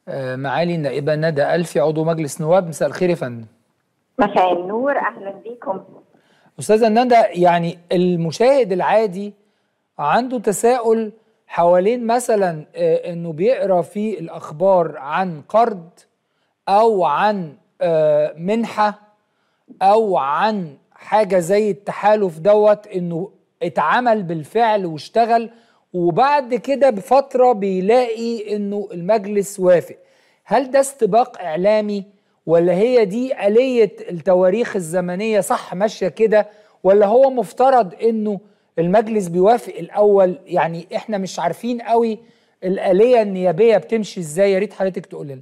آه، معالي النائبة ندى ألفي عضو مجلس نواب مساء الخير يا فندم مساء النور اهلا بيكم أستاذة ندى يعني المشاهد العادي عنده تساؤل حوالين مثلا آه، إنه بيقرأ في الأخبار عن قرض أو عن آه، منحة أو عن حاجة زي التحالف دوت إنه اتعمل بالفعل واشتغل وبعد كده بفترة بيلاقي إنه المجلس وافق هل ده استباق إعلامي ولا هي دي آلية التواريخ الزمنية صح ماشية كده ولا هو مفترض إنه المجلس بيوافق الأول يعني إحنا مش عارفين قوي الآلية النيابية بتمشي إزاي يا ريت حضرتك تقول لنا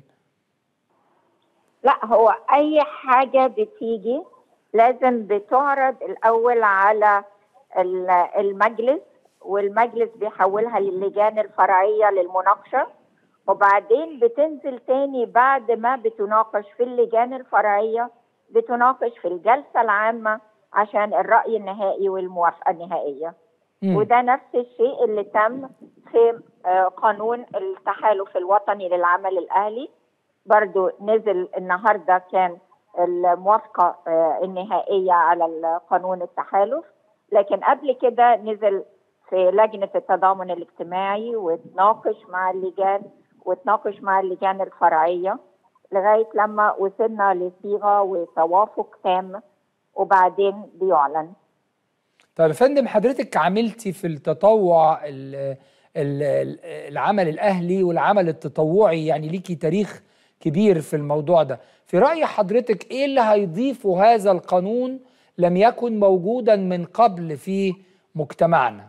لا هو اي حاجه بتيجي لازم بتعرض الاول على ال- المجلس والمجلس بيحولها للجان الفرعيه للمناقشه وبعدين بتنزل تاني بعد ما بتناقش في اللجان الفرعيه بتناقش في الجلسه العامه عشان الراي النهائي والموافقه النهائيه مم. وده نفس الشيء اللي تم في آه، قانون التحالف الوطني للعمل الأهلي برضو نزل النهاردة كان الموافقة آه، النهائية على قانون التحالف لكن قبل كده نزل في لجنة التضامن الاجتماعي وتناقش مع اللجان وتناقش مع اللجان الفرعية لغاية لما وصلنا لصيغة وتوافق تام وبعدين بيعلن طيب يا فندم حضرتك عملتي في التطوع ال ال ال العمل الأهلي والعمل التطوعي يعني ليكي تاريخ كبير في الموضوع ده في رأي حضرتك إيه اللي هيضيفه هذا القانون لم يكن موجودا من قبل في مجتمعنا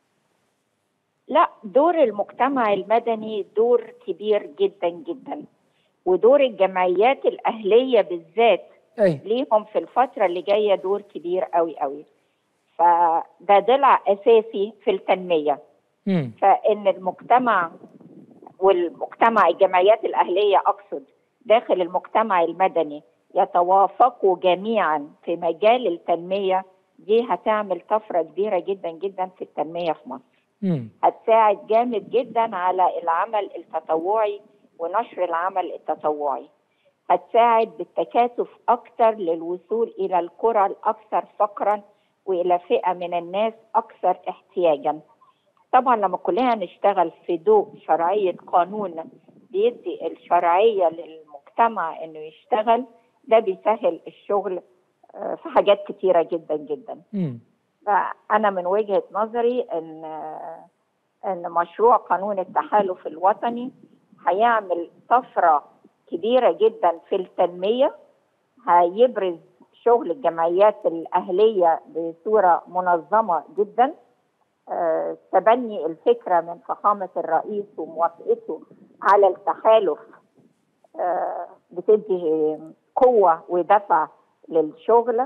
لا دور المجتمع المدني دور كبير جدا جدا ودور الجمعيات الأهلية بالذات أي ليهم في الفترة اللي جاية دور كبير قوي قوي فده ضلع أساسي في التنمية مم. فإن المجتمع والمجتمع الجمعيات الأهلية أقصد داخل المجتمع المدني يتوافقوا جميعا في مجال التنمية دي هتعمل طفرة كبيرة جدا جدا في التنمية في مصر مم. هتساعد جامد جدا على العمل التطوعي ونشر العمل التطوعي هتساعد بالتكاتف أكثر للوصول إلى القرى الأكثر فقرا وإلى فئة من الناس أكثر احتياجا طبعا لما كلنا نشتغل في ضوء شرعية قانون بيدي الشرعية للمجتمع إنه يشتغل ده بيسهل الشغل آه، في حاجات كتيرة جدا جدا مم. فأنا من وجهة نظري إن إن مشروع قانون التحالف الوطني هيعمل طفرة كبيرة جدا في التنمية هيبرز شغل الجمعيات الأهلية بصورة منظمة جدا آه، تبني الفكرة من فخامة الرئيس وموافقته على التحالف آه، بتدي قوة ودفع للشغل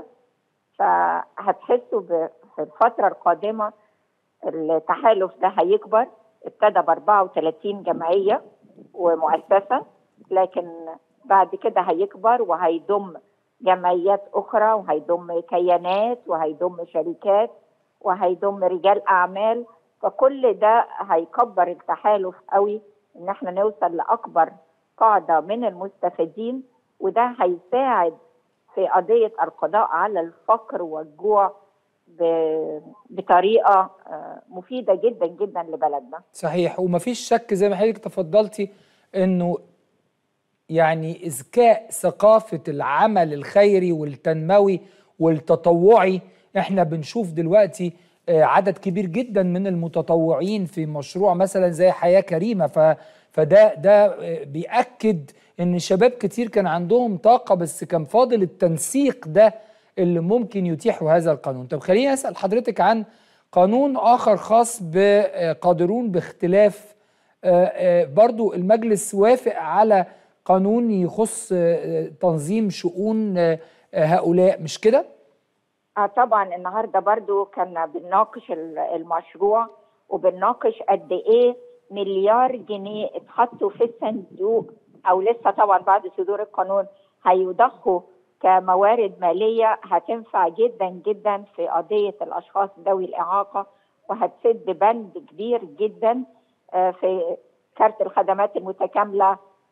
فهتحسوا ب- في الفترة القادمة التحالف ده هيكبر ابتدى ب 34 جمعية ومؤسسة لكن بعد كده هيكبر وهيضم جمعيات أخرى وهيضم كيانات وهيضم شركات وهيضم رجال أعمال فكل ده هيكبر التحالف قوي إن احنا نوصل لأكبر قاعدة من المستفيدين وده هيساعد في قضية القضاء على الفقر والجوع ب- بطريقة آه، مفيدة جدا جدا لبلدنا صحيح ومفيش شك زي ما حضرتك تفضلتي انه يعني اذكاء ثقافه العمل الخيري والتنموي والتطوعي احنا بنشوف دلوقتي آه، عدد كبير جدا من المتطوعين في مشروع مثلا زي حياه كريمه ف فده ده آه، بيأكد ان شباب كتير كان عندهم طاقه بس كان فاضل التنسيق ده اللي ممكن يتيحه هذا القانون طب خليني اسال حضرتك عن قانون اخر خاص بقادرون باختلاف آه، آه، برضو المجلس وافق على قانون يخص آه، تنظيم شؤون آه، آه، هؤلاء مش كده؟ آه طبعا النهارده برضو كنا بنناقش ال- المشروع وبنناقش قد ايه مليار جنيه اتحطوا في الصندوق او لسه طبعا بعد صدور القانون هيضخوا كموارد ماليه هتنفع جدا جدا في قضيه الاشخاص ذوي الاعاقه وهتسد بند كبير جدا آه، في كارت الخدمات المتكامله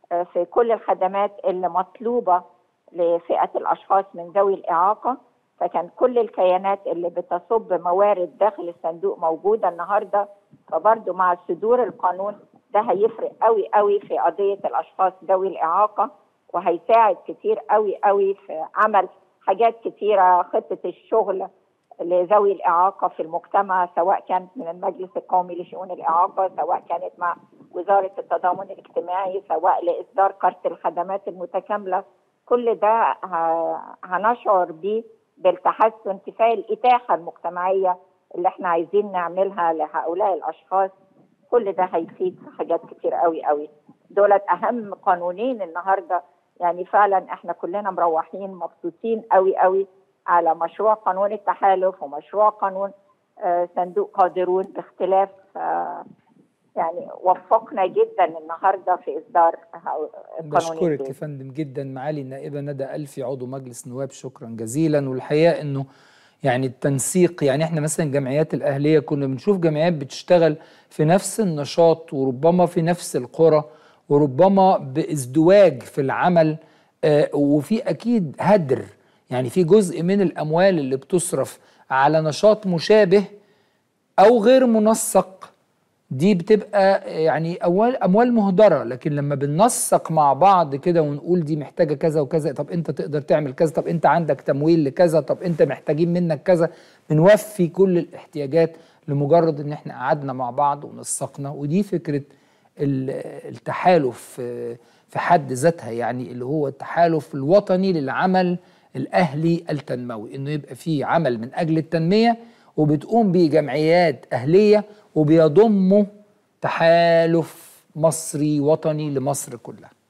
في كل الخدمات اللي مطلوبه لفئه الاشخاص من ذوي الاعاقه فكان كل الكيانات اللي بتصب موارد داخل الصندوق موجوده النهارده فبرضه مع صدور القانون ده هيفرق قوي قوي في قضيه الاشخاص ذوي الاعاقه وهيساعد كتير قوي قوي في عمل حاجات كتيره خطه الشغل لذوي الاعاقه في المجتمع سواء كانت من المجلس القومي لشؤون الاعاقه سواء كانت مع وزاره التضامن الاجتماعي سواء لاصدار كارت الخدمات المتكامله كل ده هنشعر بيه بالتحسن كفايه الاتاحه المجتمعيه اللي احنا عايزين نعملها لهؤلاء الاشخاص كل ده هيفيد في حاجات كتير قوي قوي دولت اهم قانونين النهارده يعني فعلا احنا كلنا مروحين مبسوطين قوي قوي على مشروع قانون التحالف ومشروع قانون آه صندوق قادرون باختلاف آه يعني وفقنا جدا النهارده في اصدار القانون بشكرك يا فندم جدا معالي النائبه ندى الفي عضو مجلس نواب شكرا جزيلا والحقيقه انه يعني التنسيق يعني احنا مثلا الجمعيات الاهليه كنا بنشوف جمعيات بتشتغل في نفس النشاط وربما في نفس القرى وربما بازدواج في العمل آه وفي اكيد هدر يعني في جزء من الاموال اللي بتصرف على نشاط مشابه او غير منسق دي بتبقى يعني أول اموال مهدره لكن لما بننسق مع بعض كده ونقول دي محتاجه كذا وكذا طب انت تقدر تعمل كذا طب انت عندك تمويل لكذا طب انت محتاجين منك كذا بنوفي كل الاحتياجات لمجرد ان احنا قعدنا مع بعض ونسقنا ودي فكره التحالف في حد ذاتها يعني اللي هو التحالف الوطني للعمل الاهلي التنموي انه يبقى في عمل من اجل التنميه وبتقوم بيه جمعيات اهليه وبيضموا تحالف مصري وطني لمصر كلها